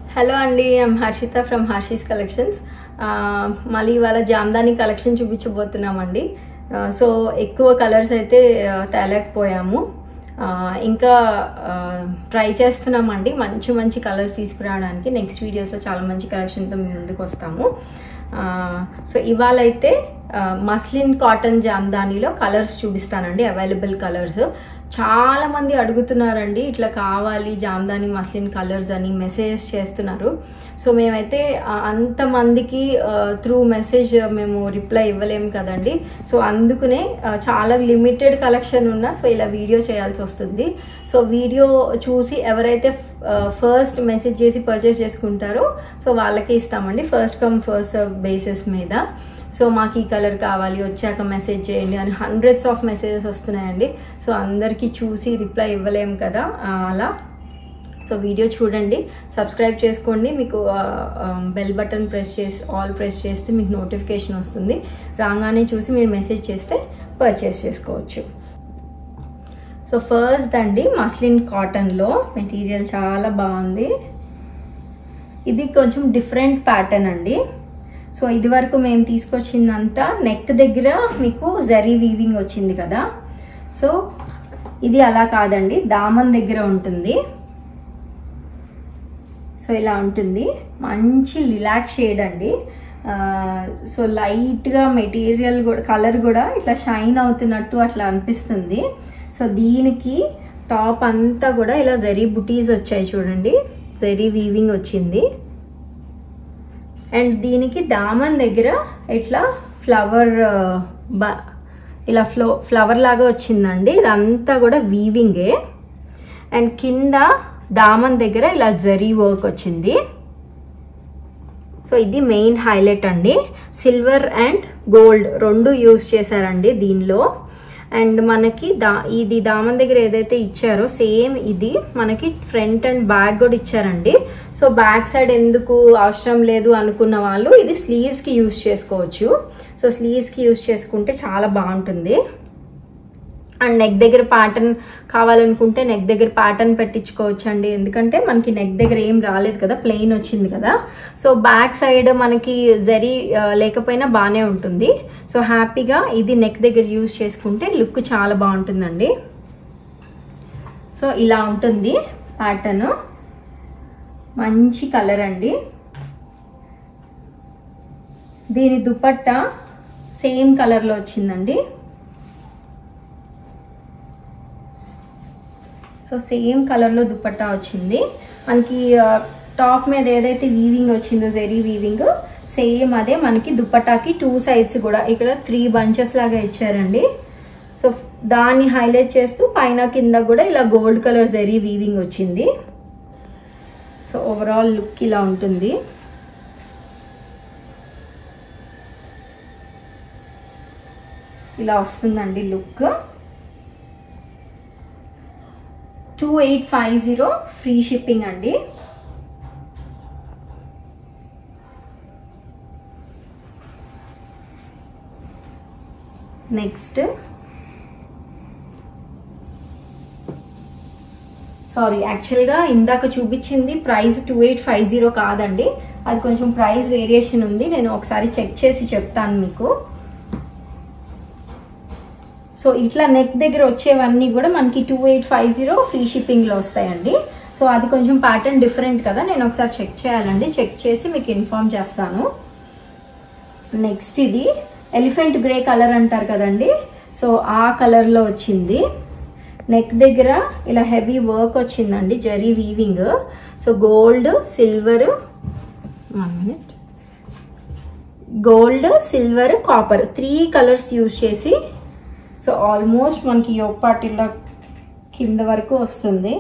hello అండి I'm Harshitha from Harshi's collections మళ్ళీ ఇవాళ జామ్దాని కలెక్షన్ చూపించబోతున్నామండి సో ఎక్కువ కలర్స్ అయితే ఆ, తేలేకపోయాము ఆ, ఇంకా ట్రై చేస్తున్నామండి మంచి మంచి కలర్స్ తీసుకురావడానికి నెక్స్ట్ వీడియోస్లో చాలా మంచి కలెక్షన్తో మేము ముందుకు వస్తాము ఆ, సో ఇవాళ అయితే ఆ, మస్లిన్ కాటన్ జామ్దానిలో కలర్స్ చూపిస్తానండి అవైలబుల్ కలర్స్ చాలా మంది అడుగుతున్నారండి ఇట్లా కావాలి జామ్దాని మస్లిన్ కలర్స్ అని మెసేజెస్ చేస్తున్నారు సో మేమైతే ఆ, అంతమందికి త్రూ మెసేజ్ మేము రిప్లై ఇవ్వలేము కదండి సో అందుకనే ఆ, చాలా లిమిటెడ్ కలెక్షన్ ఉన్నా సో ఇలా వీడియో చేయాల్సి వస్తుంది సో వీడియో చూసి ఎవరైతే ఫస్ట్ మెసేజ్ చేసి పర్చేస్ చేసుకుంటారో సో వాళ్ళకే ఇస్తామండి first come first serve basis మీద సో మాకు ఈ కలర్ కావాలి వచ్చాక మెసేజ్ చేయండి అని హండ్రెడ్స్ ఆఫ్ మెసేజెస్ వస్తున్నాయండి సో అందరికీ చూసి రిప్లై ఇవ్వలేము కదా ఆ, అలా సో వీడియో చూడండి సబ్స్క్రైబ్ చేసుకోండి మీకు బెల్ బటన్ ప్రెస్ చేసి ఆల్ ప్రెస్ చేస్తే మీకు నోటిఫికేషన్ వస్తుంది రాగానే చూసి మీరు మెసేజ్ చేస్తే పర్చేస్ చేసుకోవచ్చు సో ఫస్ట్ అండి మస్లిన్ కాటన్లో మెటీరియల్ చాలా బాగుంది ఇది కొంచెం డిఫరెంట్ ప్యాటర్న్ అండి సో ఇది వరకు మేము తీసుకొచ్చిందంతా నెక్ దగ్గర మీకు జరీ వీవింగ్ వచ్చింది కదా సో ఇది అలా కాదండి దామన్ దగ్గర ఉంటుంది సో ఇలా ఉంటుంది మంచి లిలాక్ షేడ్ అండి ఆ, సో లైట్గా మెటీరియల్ కూడా కలర్ కూడా ఇట్లా షైన్ అవుతున్నట్టు అట్లా అనిపిస్తుంది సో దీనికి టాప్ అంతా కూడా ఇలా జరీ బుటీస్ వచ్చాయి చూడండి జరీ వీవింగ్ వచ్చింది అండ్ దీనికి దామన్ దగ్గర ఇట్లా ఫ్లవర్ బ ఇలా ఫ్లో ఫ్లవర్ లాగా వచ్చిందండి ఇదంతా కూడా వీవింగే అండ్ కింద దామన్ దగ్గర ఇలా జరీ వర్క్ వచ్చింది సో ఇది మెయిన్ హైలైట్ అండి సిల్వర్ అండ్ గోల్డ్ రెండు యూస్ చేశారండి దీనిలో అండ్ మనకి దా ఇది దామన్ దగ్గర ఏదైతే ఇచ్చారో సేమ్ ఇది మనకి ఫ్రంట్ అండ్ బ్యాక్ కూడా ఇచ్చారండి సో బ్యాక్ సైడ్ ఎందుకు అవసరం లేదు అనుకున్న వాళ్ళు ఇది స్లీవ్స్కి యూస్ చేసుకోవచ్చు సో స్లీవ్స్కి యూస్ చేసుకుంటే చాలా బాగుంటుంది అండ్ నెక్ దగ్గర ప్యాటర్న్ కావాలనుకుంటే నెక్ దగ్గర ప్యాటర్న్ పెట్టించుకోవచ్చు అండి ఎందుకంటే మనకి నెక్ దగ్గర ఏం రాలేదు కదా ప్లెయిన్ వచ్చింది కదా సో బ్యాక్ సైడ్ మనకి జరీ ఆ, లేకపోయినా బాగానే ఉంటుంది సో హ్యాపీగా ఇది నెక్ దగ్గర యూజ్ చేసుకుంటే లుక్ చాలా బాగుంటుందండి సో ఇలా ఉంటుంది ప్యాటర్న్ మంచి కలర్ అండి దీని దుపట్టా సేమ్ కలర్లో వచ్చిందండి సో సేమ్ కలర్లో దుపట్టా వచ్చింది మనకి టాప్ మీద ఏదైతే వీవింగ్ వచ్చిందో జెరీ వీవింగ్ సేమ్ అదే మనకి దుపట్టాకి టూ సైడ్స్ కూడా ఇక్కడ త్రీ బంచెస్ లాగా ఇచ్చారండి సో దాన్ని హైలైట్ చేస్తూ పైన కింద కూడా ఇలా గోల్డ్ కలర్ జెరీ వీవింగ్ వచ్చింది సో ఓవరాల్ లుక్ ఇలా ఉంటుంది ఇలా వస్తుందండి look two eight five zero free shipping అండి నెక్స్ట్ సారీ యాక్చువల్గా ఇందాక చూపించింది price two eight five zero కాదండి అది కొంచెం ప్రైస్ వేరియేషన్ ఉంది నేను ఒకసారి చెక్ చేసి చెప్తాను మీకు సో ఇట్లా నెక్ దగ్గర వచ్చేవన్నీ కూడా మనకి two eight five zero free షిప్పింగ్లో వస్తాయండి సో అది కొంచెం ప్యాటర్న్ డిఫరెంట్ కదా నేను ఒకసారి చెక్ చేయాలండి చెక్ చేసి మీకు ఇన్ఫామ్ చేస్తాను నెక్స్ట్ ఇది ఎలిఫెంట్ గ్రే కలర్ అంటారు కదండి సో ఆ కలర్లో వచ్చింది నెక్ దగ్గర ఇలా హెవీ వర్క్ వచ్చిందండి zari weaving so gold silver one minute gold silver copper three colours use చేసి సో ఆల్మోస్ట్ మనకి యోగ్ పార్టీలో కింద వరకు వస్తుంది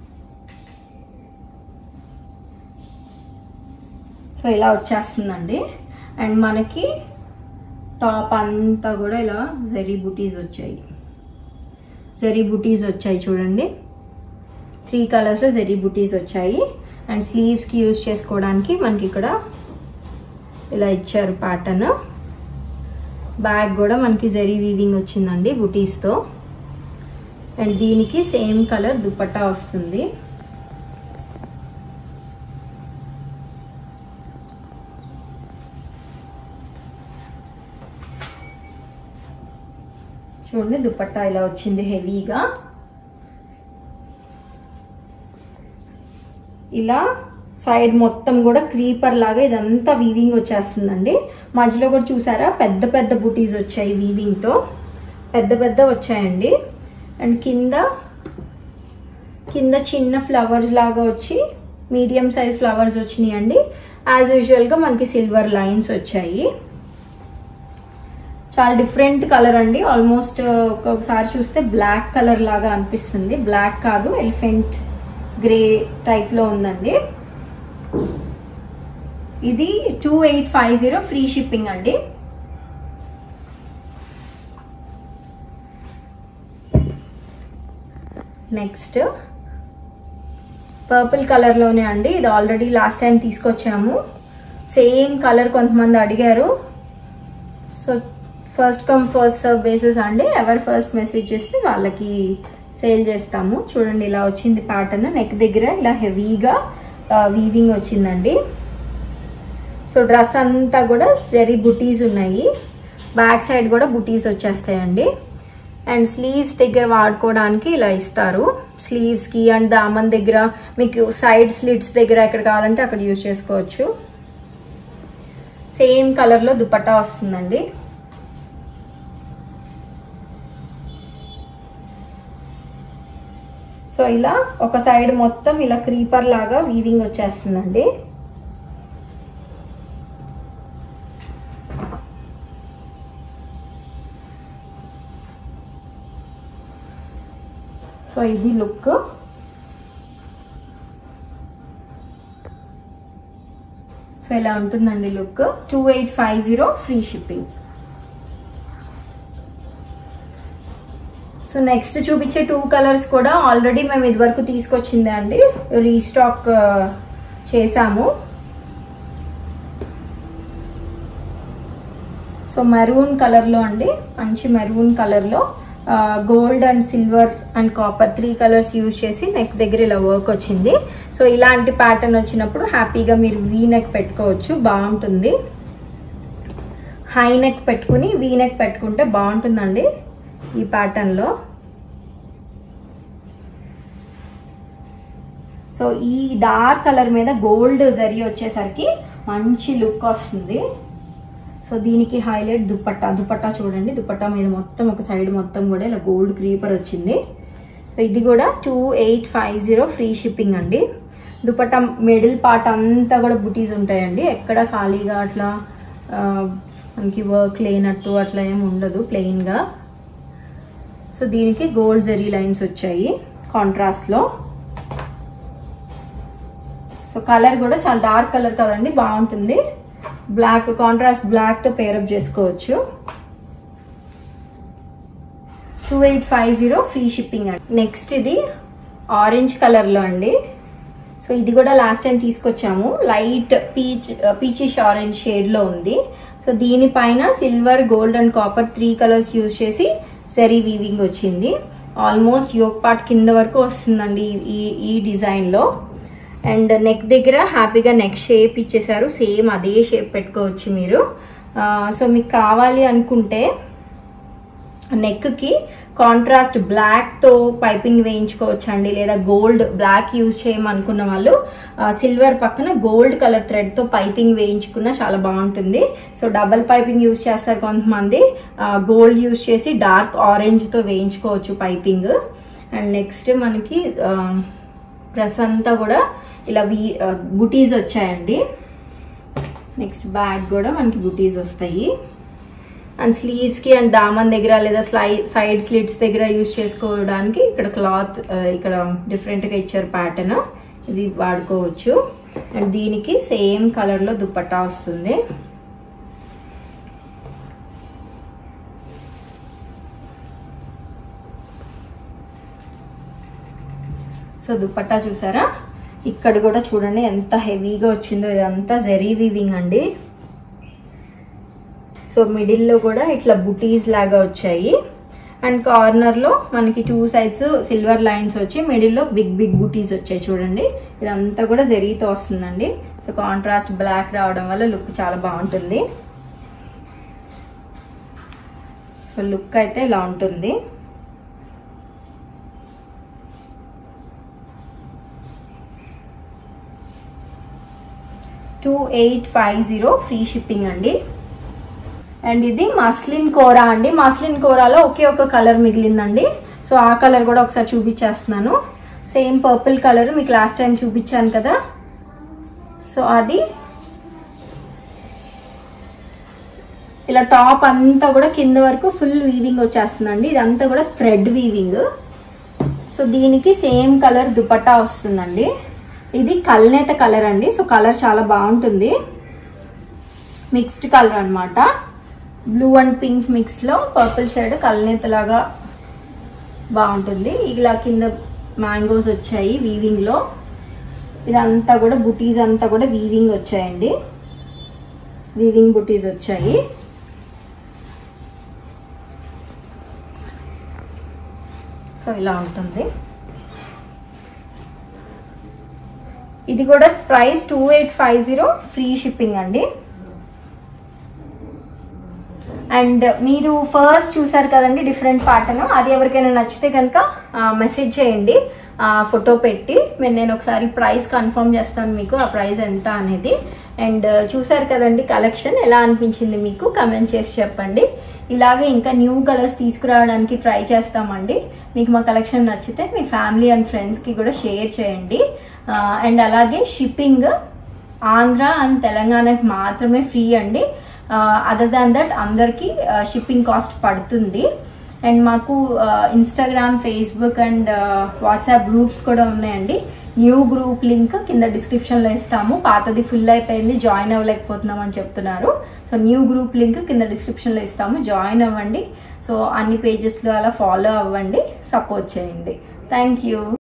సో ఇలా వచ్చేస్తుందండి అండ్ మనకి టాప్ అంతా కూడా ఇలా జరీ బుటీస్ వచ్చాయి జరీ బుటీస్ వచ్చాయి చూడండి త్రీ కలర్స్లో జరీ బుటీస్ వచ్చాయి అండ్ స్లీవ్స్కి యూజ్ చేసుకోవడానికి మనకి ఇక్కడ ఇలా ఇచ్చారు ప్యాటర్న్ బ్యాగ్ కూడా మనకి జరీ వీవింగ్ వచ్చిందండి బుటీస్తో అండ్ దీనికి సేమ్ కలర్ దుపట్టా వస్తుంది చూడండి దుపట్టా ఇలా వచ్చింది హెవీగా ఇలా సైడ్ మొత్తం కూడా క్రీపర్ లాగా ఇదంతా వీవింగ్ వచ్చేస్తుందండి మధ్యలో కూడా చూసారా పెద్ద పెద్ద బుటీస్ వచ్చాయి వీవింగ్తో పెద్ద పెద్ద వచ్చాయండి అండ్ కింద కింద చిన్న ఫ్లవర్స్ లాగా వచ్చి మీడియం సైజ్ ఫ్లవర్స్ వచ్చినాయి అండి యాజ్ యూజువల్గా మనకి సిల్వర్ లైన్స్ వచ్చాయి చాలా డిఫరెంట్ కలర్ అండి ఆల్మోస్ట్ ఒక్కొక్కసారి చూస్తే బ్లాక్ కలర్ లాగా అనిపిస్తుంది బ్లాక్ కాదు ఎలిఫెంట్ గ్రే టైప్లో ఉందండి ఇది two eight five zero free shipping అండి నెక్స్ట్ పర్పుల్ కలర్లోనే అండి ఇది ఆల్రెడీ లాస్ట్ టైం తీసుకొచ్చాము సేమ్ కలర్ కొంతమంది అడిగారు so first come first serve basis అండి ఎవరు ఫస్ట్ మెసేజ్ చేస్తే వాళ్ళకి సేల్ చేస్తాము చూడండి ఇలా వచ్చింది ప్యాటర్న్ నెక్ దగ్గర ఇలా హెవీగా వీవింగ్ వచ్చిందండి సో డ్రెస్ అంతా కూడా జరీ బుటీస్ ఉన్నాయి బ్యాక్ సైడ్ కూడా బుటీస్ వచ్చేస్తాయండి అండ్ స్లీవ్స్ దగ్గర వాడుకోవడానికి ఇలా ఇస్తారు స్లీవ్స్కి అండ్ దామన్ దగ్గర మీకు సైడ్ స్లిట్స్ దగ్గర ఎక్కడ కావాలంటే అక్కడ యూజ్ చేసుకోవచ్చు సేమ్ కలర్లో దుపట్టా వస్తుందండి సో ఇలా ఒక సైడ్ మొత్తం ఇలా క్రీపర్ లాగా వీవింగ్ వచ్చేస్తుందండి సో ఇది లుక్ సో ఇలా ఉంటుందండి look two eight five zero free shipping so next చూపించే టూ కలర్స్ కూడా ఆల్రెడీ మేము ఇదివరకు తీసుకొచ్చిందే అండి రీస్టాక్ చేసాము సో మెరూన్ కలర్లో అండి మంచి మెరూన్ కలర్లో gold and silver and copper three colours use చేసి నెక్ దగ్గర ఇలా వర్క్ వచ్చింది సో ఇలాంటి ప్యాటర్న్ వచ్చినప్పుడు హ్యాపీగా మీరు వీ నెక్ పెట్టుకోవచ్చు బాగుంటుంది హై నెక్ పెట్టుకుని వీ నెక్ పెట్టుకుంటే బాగుంటుందండి ఈ ప్యాటర్న్లో సో ఈ డార్క్ కలర్ మీద గోల్డ్ జరీ వచ్చేసరికి మంచి లుక్ వస్తుంది సో దీనికి హైలైట్ దుపట్టా దుపట్టా చూడండి దుపట్టా మీద మొత్తం ఒక సైడ్ మొత్తం కూడా ఇలా గోల్డ్ క్రీపర్ వచ్చింది సో ఇది కూడా two eight five zero free shipping అండి దుపట్టా మిడిల్ పార్ట్ అంతా కూడా బుటీస్ ఉంటాయండి ఎక్కడ ఖాళీగా అట్లా ఆ, మనకి వర్క్ లేనట్టు అట్లా ఏం ఉండదు ప్లెయిన్గా సో దీనికి గోల్డ్ జెరీ లైన్స్ వచ్చాయి కాంట్రాస్ట్లో సో కలర్ కూడా చాలా డార్క్ కలర్ కదండి బాగుంటుంది బ్లాక్ కాంట్రాస్ట్ బ్లాక్తో పేరప్ చేసుకోవచ్చు two eight five zero free shipping అండి నెక్స్ట్ ఇది ఆరెంజ్ కలర్లో అండి సో ఇది కూడా లాస్ట్ టైం తీసుకొచ్చాము లైట్ పీచ్ పీచిష్ ఆరెంజ్ షేడ్లో ఉంది సో దీనిపైన silver gold and copper three colours use చేసి సెరీ వీవింగ్ వచ్చింది ఆల్మోస్ట్ యోగ్ పార్ట్ కింద వరకు వస్తుందండి ఈ ఈ డిజైన్లో అండ్ నెక్ దగ్గర హ్యాపీగా నెక్ షేప్ ఇచ్చేసారు సేమ్ అదే షేప్ పెట్టుకోవచ్చు మీరు సో మీకు కావాలి అనుకుంటే నెక్కి కాంట్రాస్ట్ బ్లాక్తో పైపింగ్ వేయించుకోవచ్చు అండి లేదా గోల్డ్ బ్లాక్ యూజ్ చేయమనుకున్న వాళ్ళు సిల్వర్ పక్కన గోల్డ్ కలర్ థ్రెడ్తో పైపింగ్ వేయించుకున్న చాలా బాగుంటుంది సో డబల్ పైపింగ్ యూజ్ చేస్తారు కొంతమంది గోల్డ్ యూజ్ చేసి డార్క్ ఆరెంజ్తో వేయించుకోవచ్చు పైపింగ్ అండ్ నెక్స్ట్ మనకి డ్రెస్ అంతా కూడా ఇలా వీ బుటీస్ వచ్చాయండి నెక్స్ట్ బ్యాగ్ కూడా మనకి బుటీస్ వస్తాయి అండ్ స్లీవ్స్కి అండ్ దామన్ దగ్గర లేదా స్లై సైడ్ స్లిట్స్ దగ్గర యూజ్ చేసుకోవడానికి ఇక్కడ క్లాత్ ఇక్కడ డిఫరెంట్గా ఇచ్చారు ప్యాటర్న్ ఇది వాడుకోవచ్చు అండ్ దీనికి సేమ్ కలర్లో దుపట్టా వస్తుంది సో దుపట్టా చూసారా ఇక్కడ కూడా చూడండి ఎంత హెవీగా వచ్చిందో ఇదంతా జెరీ వీవింగ్ అండి సో మిడిల్లో కూడా ఇట్లా బుటీస్ లాగా వచ్చాయి అండ్ కార్నర్లో మనకి టూ సైడ్స్ సిల్వర్ లైన్స్ వచ్చి మిడిల్లో బిగ్ బిగ్ బుటీస్ వచ్చాయి చూడండి ఇదంతా కూడా జరీతో వస్తుందండి సో కాంట్రాస్ట్ బ్లాక్ రావడం వల్ల లుక్ చాలా బాగుంటుంది సో సో లుక్ అయితే ఇలా ఉంటుంది two eight five zero free shipping అండి అండ్ ఇది మస్లిన్ కోరా అండి మస్లిన్ కోరాలో ఒకే ఒక కలర్ మిగిలిందండి సో ఆ కలర్ కూడా ఒకసారి చూపించేస్తున్నాను సేమ్ పర్పుల్ కలర్ మీకు లాస్ట్ టైం చూపించాను కదా సో అది ఇలా టాప్ అంతా కూడా కింద వరకు ఫుల్ వీవింగ్ వచ్చేస్తుందండి ఇదంతా కూడా థ్రెడ్ వీవింగ్ సో దీనికి సేమ్ కలర్ దుపట్టా వస్తుందండి ఇది కల్నేత కలర్ అండి సో కలర్ చాలా బాగుంటుంది మిక్స్డ్ కలర్ అనమాట బ్లూ అండ్ పింక్ మిక్స్లో పర్పుల్ షేడ్ కల్నేత లాగా బాగుంటుంది ఇలా కింద మ్యాంగోస్ వచ్చాయి వీవింగ్లో ఇదంతా కూడా బుటీస్ అంతా కూడా వీవింగ్ వచ్చాయండి వీవింగ్ బుటీస్ వచ్చాయి సో ఇలా ఉంటుంది ఇది కూడా price two eight five zero free shipping అండి అండ్ మీరు ఫస్ట్ చూసారు కదండి డిఫరెంట్ ప్యాటర్న్ అది ఎవరికైనా నచ్చితే కనుక మెసేజ్ చేయండి ఫోటో పెట్టి నేను నేను ఒకసారి ప్రైస్ కన్ఫర్మ్ చేస్తాను మీకు ఆ ప్రైస్ ఎంత అనేది అండ్ చూసారు కదండి కలెక్షన్ ఎలా అనిపించింది మీకు కమెంట్ చేసి చెప్పండి ఇలాగే ఇంకా న్యూ కలర్స్ తీసుకురావడానికి ట్రై చేస్తామండి మీకు మా కలెక్షన్ నచ్చితే మీ ఫ్యామిలీ అండ్ ఫ్రెండ్స్కి కూడా షేర్ చేయండి అండ్ అలాగే షిప్పింగ్ ఆంధ్ర అండ్ తెలంగాణకి మాత్రమే ఫ్రీ అండి అదర్ దాన్ దట్ అందరికీ షిప్పింగ్ కాస్ట్ పడుతుంది అండ్ మాకు Instagram Facebook and WhatsApp groups కూడా ఉన్నాయండి న్యూ గ్రూప్ లింక్ కింద డిస్క్రిప్షన్లో ఇస్తాము పాతది ఫుల్ అయిపోయింది జాయిన్ అవ్వలేకపోతున్నాం అని చెప్తున్నారు సో న్యూ గ్రూప్ లింక్ కింద డిస్క్రిప్షన్లో ఇస్తాము జాయిన్ అవ్వండి సో అన్ని పేజెస్లో అలా ఫాలో అవ్వండి సపోర్ట్ చేయండి థ్యాంక్ యూ